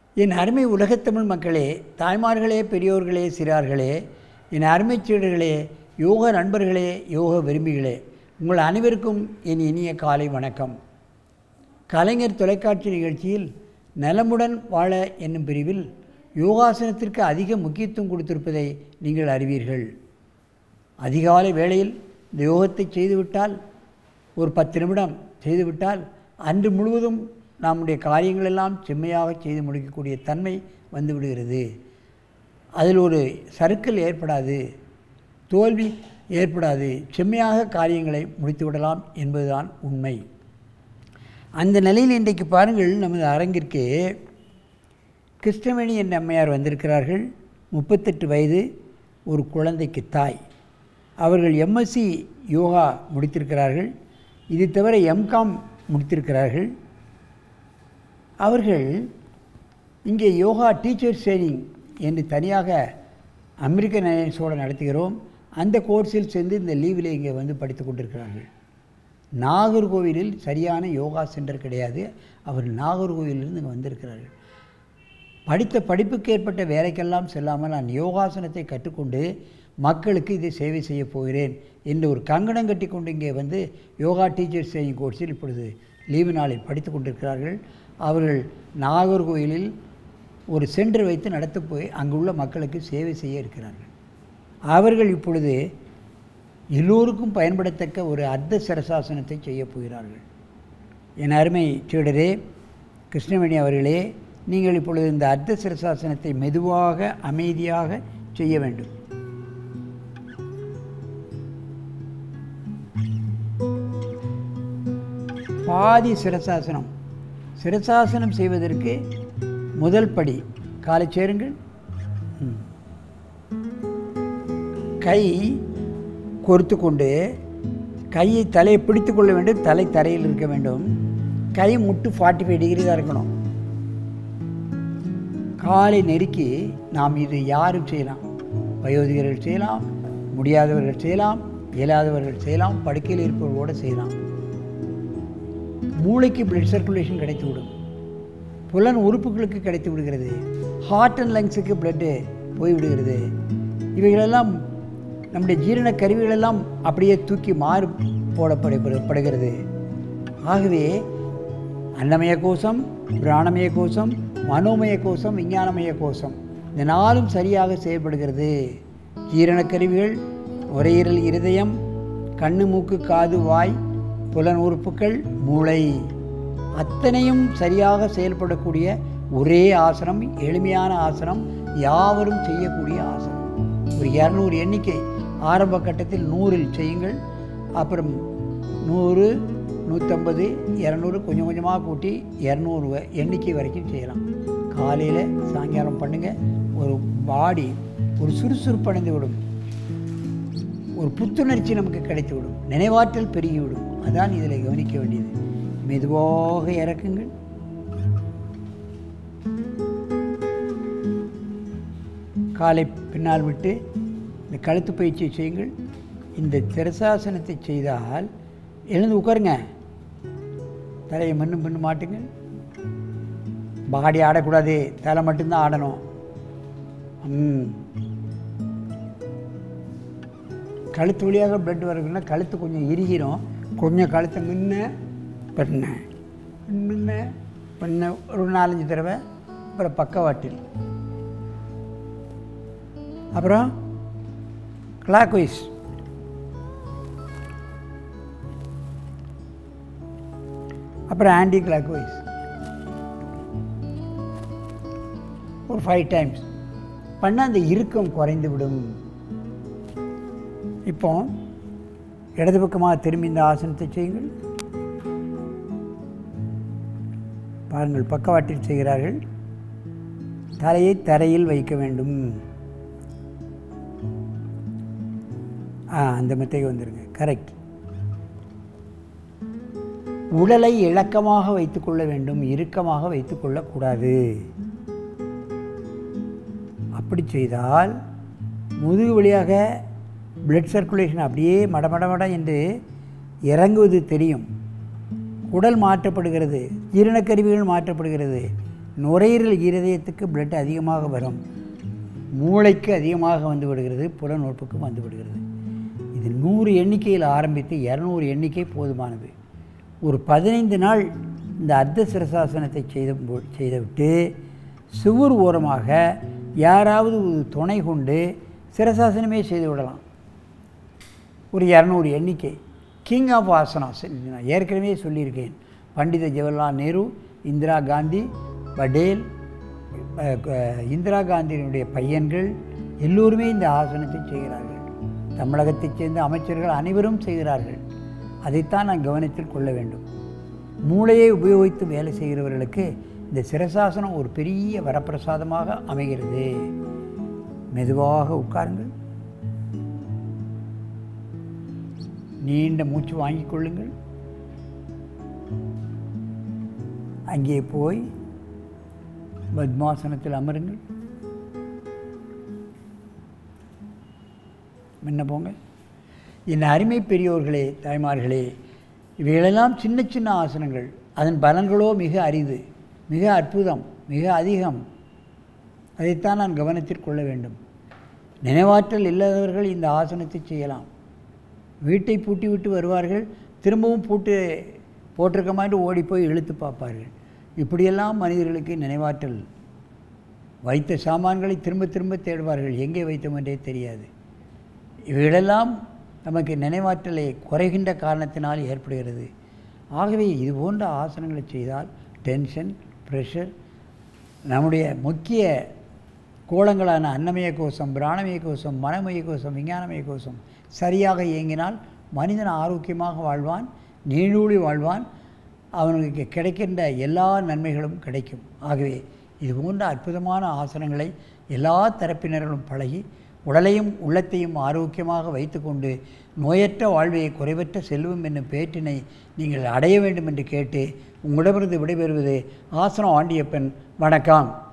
என் அருமை உலகத்தமிழ் மக்களே தாய்மார்களே பெரியோர்களே சிறார்களே என் அருமை சீடர்களே யோக நண்பர்களே யோக விரும்பிகளே உங்கள் அனைவருக்கும் என் இனிய காலை வணக்கம் கலைஞர் தொலைக்காட்சி நிகழ்ச்சியில் நலமுடன் வாழ என்னும் பிரிவில் யோகாசனத்திற்கு அதிக முக்கியத்துவம் கொடுத்திருப்பதை நீங்கள் அறிவீர்கள் அதிகாலை வேளையில் இந்த யோகத்தை செய்துவிட்டால் ஒரு பத்து நிமிடம் செய்துவிட்டால் அன்று முழுவதும் நம்முடைய காரியங்களெல்லாம் செம்மையாக செய்து முடிக்கக்கூடிய தன்மை வந்து விடுகிறது அதில் ஒரு சறுக்கல் ஏற்படாது தோல்வி ஏற்படாது செம்மையாக காரியங்களை முடித்துவிடலாம் என்பதுதான் உண்மை அந்த நிலையில் இன்றைக்கு பாருங்கள் நமது அரங்கிற்கு கிருஷ்ணவேணி என்ற அம்மையார் வந்திருக்கிறார்கள் முப்பத்தெட்டு வயது ஒரு குழந்தைக்கு தாய் அவர்கள் எம்எஸ்சி யோகா முடித்திருக்கிறார்கள் இது தவிர எம்காம் முடித்திருக்கிறார்கள் அவர்கள் இங்கே யோகா டீச்சர் ட்ரைனிங் என்று தனியாக அமெரிக்கன் அலையன்ஸோடு நடத்துகிறோம் அந்த கோர்ஸில் சேர்ந்து இந்த லீவில் இங்கே வந்து படித்து கொண்டிருக்கிறார்கள் நாகர்கோவிலில் சரியான யோகா சென்டர் கிடையாது அவர் நாகர்கோவிலிருந்து இங்கே வந்திருக்கிறார்கள் படித்த படிப்புக்கு ஏற்பட்ட வேலைக்கெல்லாம் செல்லாமல் நான் யோகாசனத்தை கற்றுக்கொண்டு மக்களுக்கு இதை சேவை செய்ய போகிறேன் என்று ஒரு கங்கணம் கட்டி கொண்டு இங்கே வந்து யோகா டீச்சர்ஸ் ட்ரைனிங் கோர்ஸில் இப்பொழுது லீவு நாளில் படித்து கொண்டிருக்கிறார்கள் அவர்கள் நாகர்கோயிலில் ஒரு சென்டர் வைத்து நடத்த போய் அங்குள்ள மக்களுக்கு சேவை செய்ய இருக்கிறார்கள் அவர்கள் இப்பொழுது எல்லோருக்கும் பயன்படத்தக்க ஒரு அர்த்த சரசாசனத்தை செய்ய போகிறார்கள் என் அருமை சீடரே கிருஷ்ணவேணி அவர்களே நீங்கள் இப்பொழுது இந்த அர்த்த சிரசாசனத்தை மெதுவாக அமைதியாக செய்ய வேண்டும் பாதி சிரசாசனம் சிரசாசனம் செய்வதற்கு முதல் படி காலை சேருங்கள் ம். கை கொறுத்து கொண்டு கையை தலையை பிடித்து கொள்ள வேண்டும் தலை தரையில் இருக்க வேண்டும் கை முட்டு ஃபார்ட்டி ஃபைவ் டிகிரி தான் இருக்கணும் காலை நெருக்கி நாம் இது யாரும் செய்யலாம் வயோதிகர்கள் செய்யலாம் முடியாதவர்கள் செய்யலாம் இயலாதவர்கள் செய்யலாம் படுக்கையில் இருப்பவர்களோடு செய்யலாம் மூளைக்கு பிளட் சர்க்குலேஷன் கிடைத்துவிடும் புலன் உறுப்புகளுக்கு கிடைத்து விடுகிறது ஹார்ட் அண்ட் லங்ஸுக்கு பிளட்டு போய்விடுகிறது இவைகளெல்லாம் நம்முடைய ஜீரண கருவிகளெல்லாம் அப்படியே தூக்கி மாறு போடப்படுகிறது ஆகவே அன்னமய கோஷம் பிராணமய கோஷம் மனோமய கோஷம் விஞ்ஞானமய கோஷம் இந்த நாளும் சரியாக செயல்படுகிறது ஜீரண கருவிகள் நுரையீரல் இருதயம் கண்ணு மூக்கு காது வாய் புலன் உறுப்புகள் மூளை அத்தனையும் சரியாக செயல்படக்கூடிய ஒரே ஆசனம் எளிமையான ஆசனம் யாவரும் செய்யக்கூடிய ஆசனம் ஒரு இரநூறு எண்ணிக்கை ஆரம்ப கட்டத்தில் நூறில் செய்யுங்கள் அப்புறம் நூறு நூற்றம்பது இரநூறு கொஞ்சம் கொஞ்சமாக கூட்டி இரநூறு வ- எண்ணிக்கை வரைக்கும் செய்யலாம் காலையில் சாயங்காலம் பண்ணுங்கள் ஒரு பாடி ஒரு சுறுசுறுப்பு அடைந்து விடும் ஒரு புத்துணர்ச்சி நமக்கு கிடைத்துவிடும் நினைவாற்றல் பெருகிவிடும் அதான் இதில் கவனிக்க வேண்டியது மெதுவாக இறக்குங்கள் காலை பின்னால் விட்டு இந்த கழுத்து பயிற்சியை செய்யுங்கள் இந்த திரசாசனத்தை செய்தால் எழுந்து உட்காருங்க தலையை மண்ணும் பின்னு மாட்டுங்கள் பாடி ஆடக்கூடாது தலை மட்டும்தான் ஆடணும் ம் கழுத்து வழியாக பிளட் வரக்குன்னா கழுத்து கொஞ்சம் இறுகிரும் கொஞ்சம் கழுத்தை முன்ன பண்ண முன்ன பண்ண ஒரு நாலஞ்சு தடவை அப்புறம் பக்கவாட்டில் அப்புறம் கிளாக் வைஸ் அப்புறம் ஆன்டி கிளாக் வைஸ் ஒரு ஃபைவ் டைம்ஸ் பண்ணால் அந்த இறுக்கம் குறைந்து விடும் இப்போ இடது பக்கமாக திரும்பி இந்த ஆசனத்தை செய்யுங்கள் பாருங்கள் பக்கவாட்டில் செய்கிறார்கள் தலையை தரையில் வைக்க வேண்டும் ஆ அந்த மெத்தைக்கு வந்துருங்க கரெக்ட் உடலை இளக்கமாக வைத்துக்கொள்ள வேண்டும் இறுக்கமாக வைத்துக்கொள்ளக்கூடாது அப்படி செய்தால் முதுகு வழியாக பிளட் சர்க்குலேஷன் அப்படியே மடமடமட என்று இறங்குவது தெரியும் உடல் மாற்றப்படுகிறது ஜீரணக்கருவிகள் மாற்றப்படுகிறது நுரையீரல் இருதயத்துக்கு பிளட் அதிகமாக வரும் மூளைக்கு அதிகமாக வந்து விடுகிறது புலனோட்புக்கும் வந்து விடுகிறது இது நூறு எண்ணிக்கையில் ஆரம்பித்து இரநூறு எண்ணிக்கை போதுமானது ஒரு பதினைந்து நாள் இந்த அர்த்த சிரசாசனத்தை செய்த போ- செய்துவிட்டு சுவர் ஓரமாக யாராவது ஒரு துணை கொண்டு சிரசாசனமே செய்து விடலாம் ஒரு இரநூறு எண்ணிக்கை கிங் ஆஃப் ஆசனாஸ் நான் ஏற்கனவே சொல்லியிருக்கேன் பண்டித ஜவஹர்லால் நேரு இந்திரா காந்தி படேல் அஹ், க- இந்திரா காந்தியினுடைய பையன்கள் எல்லோருமே இந்த ஆசனத்தை செய்கிறார்கள் தமிழகத்தைச் சேர்ந்த அமைச்சர்கள் அனைவரும் செய்கிறார்கள் அதைத்தான் நான் கவனத்தில் கொள்ள வேண்டும் மூளையை உபயோகித்து வேலை செய்கிறவர்களுக்கு இந்த சிரசாசனம் ஒரு பெரிய வரப்பிரசாதமாக அமைகிறது மெதுவாக உட்காருங்கள் நீண்ட மூச்சு வாங்கிக் கொள்ளுங்கள் அங்கே போய் பத்மாசனத்தில் அமருங்கள் முன்ன போங்க என் அருமை பெரியோர்களே தாய்மார்களே இவைகளெல்லாம் சின்ன சின்ன ஆசனங்கள் அதன் பலன்களோ மிக அரிது மிக அற்புதம் மிக அதிகம் அதைத்தான் நான் கவனத்தில் கொள்ள வேண்டும் நினைவாற்றல் இல்லாதவர்கள் இந்த ஆசனத்தை செய்யலாம் வீட்டை பூட்டி விட்டு வருவார்கள் திரும்பவும் பூட்டு போட்டிருக்க மாதிரி ஓடி போய் இழுத்து பார்ப்பார்கள் இப்படியெல்லாம் மனிதர்களுக்கு நினைவாற்றல் வைத்த சாமான்களை திரும்ப திரும்ப தேடுவார்கள் எங்கே வைத்தோம் என்றே தெரியாது இவைகளெல்லாம் நமக்கு நினைவாற்றலை குறைகின்ற காரணத்தினால் ஏற்படுகிறது ஆகவே இது போன்ற ஆசனங்களை செய்தால் டென்ஷன் ப்ரெஷர் நம்முடைய முக்கிய கோலங்களான அன்னமய கோஷம் பிராணமய கோஷம் மனமய கோஷம் விஞ்ஞானமய கோஷம் சரியாக இயங்கினால் மனிதன் ஆரோக்கியமாக வாழ்வான் நீழூழி வாழ்வான் அவனுக்கு கிடைக்கின்ற எல்லா நன்மைகளும் கிடைக்கும் ஆகவே இது போன்ற அற்புதமான ஆசனங்களை எல்லா தரப்பினர்களும் பழகி உடலையும் உள்ளத்தையும் ஆரோக்கியமாக வைத்துக்கொண்டு நோயற்ற வாழ்வை குறைவற்ற செல்வம் என்னும் பேற்றினை நீங்கள் அடைய வேண்டும் என்று கேட்டு உங்களிடமிருந்து விடைபெறுவது ஆசனம் ஆண்டியப்பன் வணக்கம்